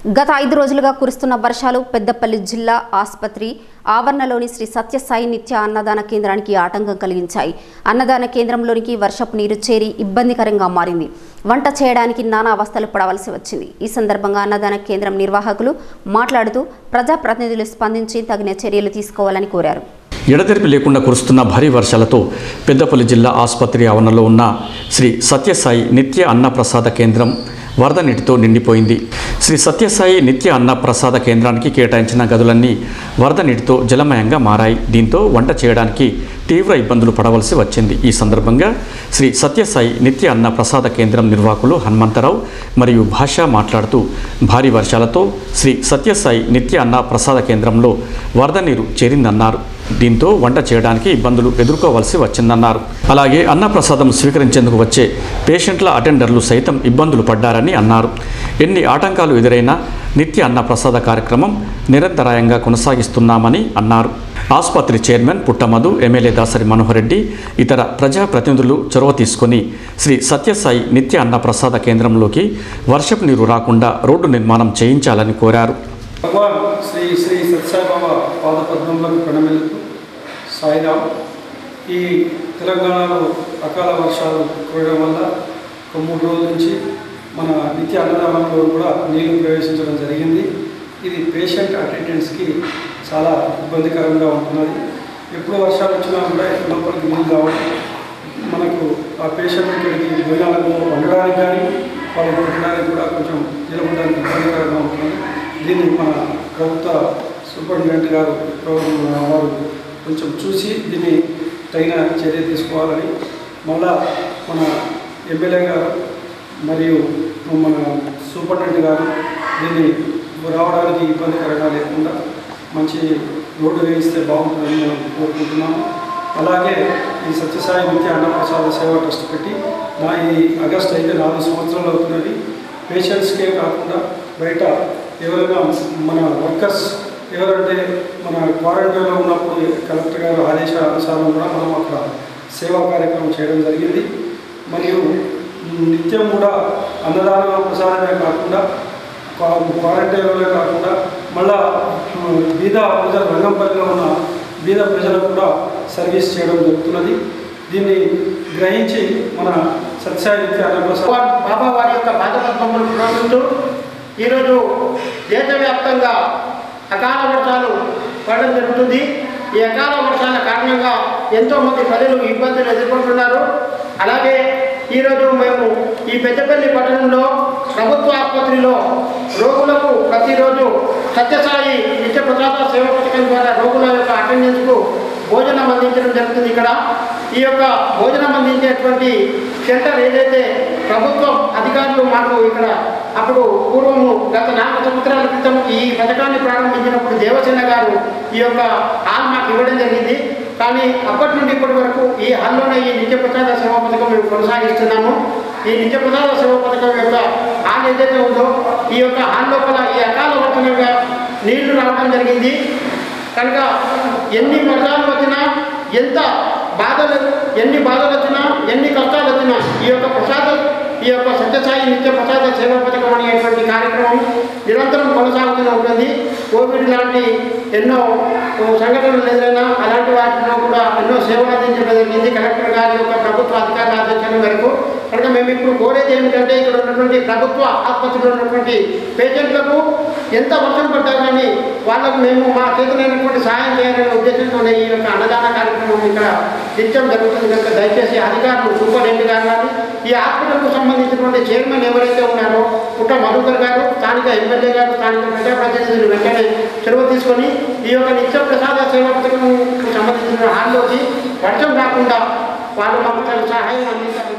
గత ఐదు రోజులుగా కురుస్తున్న వర్షాలు పెద్దపల్లి జిల్లా ఆసుపత్రి ఆవరణలోని శ్రీ సత్యసాయి నిత్య అన్నదాన కేంద్రానికి ఆటంకం కలిగించాయి అన్నదాన కేంద్రంలోనికి వర్షపు నీరు చేరి ఇబ్బందికరంగా మారింది వంట చేయడానికి నానా అవస్థలు పడవలసి వచ్చింది ఈ సందర్భంగా అన్నదాన కేంద్రం నిర్వాహకులు మాట్లాడుతూ ప్రజాప్రతినిధులు స్పందించి తగిన చర్యలు తీసుకోవాలని కోరారు ఎడతెరిపి లేకుండా కురుస్తున్న భారీ వర్షాలతో పెద్దపల్లి జిల్లా ఆసుపత్రి ఆవరణలో ఉన్న శ్రీ సత్యసాయి నిత్య అన్నప్రసాద కేంద్రం వరద నీటితో నిండిపోయింది శ్రీ సత్యసాయి నిత్య అన్న ప్రసాద కేంద్రానికి కేటాయించిన గదులన్నీ వరద నీటితో జలమయంగా మారాయి దీంతో వంట చేయడానికి తీవ్ర ఇబ్బందులు పడవలసి వచ్చింది ఈ సందర్భంగా శ్రీ సత్యసాయి నిత్య అన్న ప్రసాద కేంద్రం నిర్వాహకులు హనుమంతరావు మరియు భాష మాట్లాడుతూ భారీ వర్షాలతో శ్రీ సత్యసాయి నిత్య అన్న ప్రసాద కేంద్రంలో వరద నీరు చేరిందన్నారు దీంతో వంట చేయడానికి ఇబ్బందులు ఎదుర్కోవాల్సి వచ్చిందన్నారు అలాగే అన్నప్రసాదం స్వీకరించేందుకు వచ్చే పేషెంట్ల అటెండర్లు సైతం ఇబ్బందులు పడ్డారని అన్నారు ఎన్ని ఆటంకాలు ఎదురైనా నిత్య అన్నప్రసాద కార్యక్రమం నిరంతరాయంగా కొనసాగిస్తున్నామని అన్నారు ఆసుపత్రి చైర్మన్ పుట్టమధు ఎమ్మెల్యే దాసరి మనోహర్ రెడ్డి ఇతర ప్రజాప్రతినిధులు చొరవ తీసుకొని శ్రీ సత్యసాయి నిత్య అన్న ప్రసాద కేంద్రంలోకి వర్షపు నీరు రాకుండా రోడ్డు నిర్మాణం చేయించాలని కోరారు భగవాన్ శ్రీ శ్రీ సత్యసాయిబాబా పాదపద్మంలోకి ప్రణమిల్లుతూ సాయిరామ్ ఈ తెలంగాణలో అకాల వర్షాలు కురవడం వల్ల ఒక మూడు రోజుల నుంచి మన నిత్య అన్నదానంలో కూడా నీళ్లు ప్రవేశించడం జరిగింది ఇది పేషెంట్ అటెండెన్స్కి చాలా ఇబ్బందికరంగా ఉంటున్నది ఎప్పుడు వర్షాలు వచ్చినా కూడా లోపలికి నీళ్ళు రావడం మనకు ఆ పేషెంట్ ఇక్కడికి భోజనాలకు వండడానికి కానీ వాళ్ళు పెట్టడానికి కూడా కొంచెం నిలబడడానికి ఇబ్బందికరంగా ఉంటుంది దీన్ని మన ప్రభుత్వ సూపరింటెండెంట్ గారు ప్రభుత్వం వారు కొంచెం చూసి దీన్ని తగిన చర్య తీసుకోవాలని మళ్ళా మన ఎమ్మెల్యే గారు మరియు మన సూపరింటెండెంట్ గారు దీన్ని రావడానికి ఇబ్బందికరంగా లేకుండా మంచి రోడ్డు వేయిస్తే బాగుంటుందని మేము కోరుకుంటున్నాము అలాగే ఈ సత్యసాయి నిత్య అన్నప్రసాద సేవా ట్రస్ట్ పెట్టి నా ఈ ఆగస్ట్ అయితే నాలుగు సంవత్సరాలు అవుతున్నది పేషెంట్స్కే కాకుండా బయట ఎవరైనా మన వర్కర్స్ ఎవరంటే మన క్వారంటైన్లో ఉన్నప్పుడు కలెక్టర్ గారు ఆదేశాల అనుసారం కూడా మనం అక్కడ సేవా కార్యక్రమం చేయడం జరిగింది మరియు నిత్యం కూడా అన్నదాన ప్రసాదమే కాకుండా క్వారంటైన్లోనే కాకుండా మళ్ళా బీద ప్రజల రంగంపల్లిలో ఉన్న బీద ప్రజలకు కూడా సర్వీస్ చేయడం జరుగుతున్నది దీన్ని గ్రహించి మన సత్సాయి నిత్య అన్నప్రసాద్ బాబా వారి యొక్క పాదపద్మములు ప్రోగిస్తూ ఈరోజు దేశవ్యాప్తంగా అకాల వర్షాలు పడడం జరుగుతుంది ఈ అకాల వర్షాల కారణంగా ఎంతోమంది ప్రజలు ఇబ్బందులు ఎదుర్కొంటున్నారు అలాగే ఈరోజు మేము ఈ పెద్దపల్లి పట్టణంలో ప్రభుత్వ ఆసుపత్రిలో రోగులకు ప్రతిరోజు సత్యసాయి నిత్య ప్రసాద సేవ పథకం ద్వారా రోగుల యొక్క అటెండెన్స్కు భోజనం అందించడం జరుగుతుంది ఇక్కడ ఈ యొక్క భోజనం అందించేటువంటి సెంటర్ ఏదైతే ప్రభుత్వం అధికారులు మాకు ఇక్కడ అప్పుడు పూర్వము గత నాలుగు సంవత్సరాల క్రితం ఈ పథకాన్ని ప్రారంభించినప్పుడు దేవసేన గారు ఈ యొక్క హాల్ మాకు ఇవ్వడం జరిగింది కానీ అప్పటి నుండి ఇప్పటి వరకు ఈ హాల్లోనే ఈ నిత్య ప్రసాద సేవా పథకం మేము కొనసాగిస్తున్నాము ఈ నిత్య ప్రసాద సేవా పథకం యొక్క హాల్ ఏదైతే ఉందో ఈ యొక్క హాల్ లోపల ఈ అకాల వర్షంగా నీళ్లు రావడం జరిగింది కనుక ఎన్ని వర్షాలు వచ్చినా ఎంత బాధలు ఎన్ని బాధలు వచ్చినా ఎన్ని కష్టాలు వచ్చినా ఈ యొక్క ప్రసాద ఈ యొక్క సత్యసాయి నిత్య ప్రసాద సేవా పథకం అనేటువంటి కార్యక్రమం నిరంతరం కొనసాగుతూనే ఉంటుంది కోవిడ్ లాంటి ఎన్నో సంఘటనలు ఎదురైనా అలాంటి వాటిలో కూడా ఎన్నో సేవలు అందించడం జరిగింది కలెక్టర్ గారి యొక్క ప్రభుత్వ అధికారుల ఆదేశాల మేరకు కనుక మేము ఇప్పుడు కోరేది ఏమిటంటే ఇక్కడ ఉన్నటువంటి ప్రభుత్వ ఆసుపత్రిలో ఉన్నటువంటి పేషెంట్లకు ఎంత వర్షం పడ్డా కానీ వాళ్ళకు మేము మా చేతులైనటువంటి సహాయం చేయాలనే ఉద్దేశంతోనే ఈ యొక్క అన్నదాన కార్యక్రమం ఇక్కడ నిత్యం జరుగుతుంది కనుక దయచేసి అధికారులు సూపరింటెండెంట్ గారు కానీ ఈ హాస్పిటల్కు సంబంధించినటువంటి చైర్మన్ ఎవరైతే ఉన్నారో పుట్ట మధుకర్ గారు స్థానిక ఎమ్మెల్యే గారు స్థానిక ప్రజాప్రతినిధులు వెంటనే చొరవ తీసుకొని ఈ యొక్క నిత్య ప్రసాద సేవా పథకంకు సంబంధించిన హాల్లోకి వర్షం రాకుండా వాళ్ళు మాకు తగిన సహాయం అందించాలని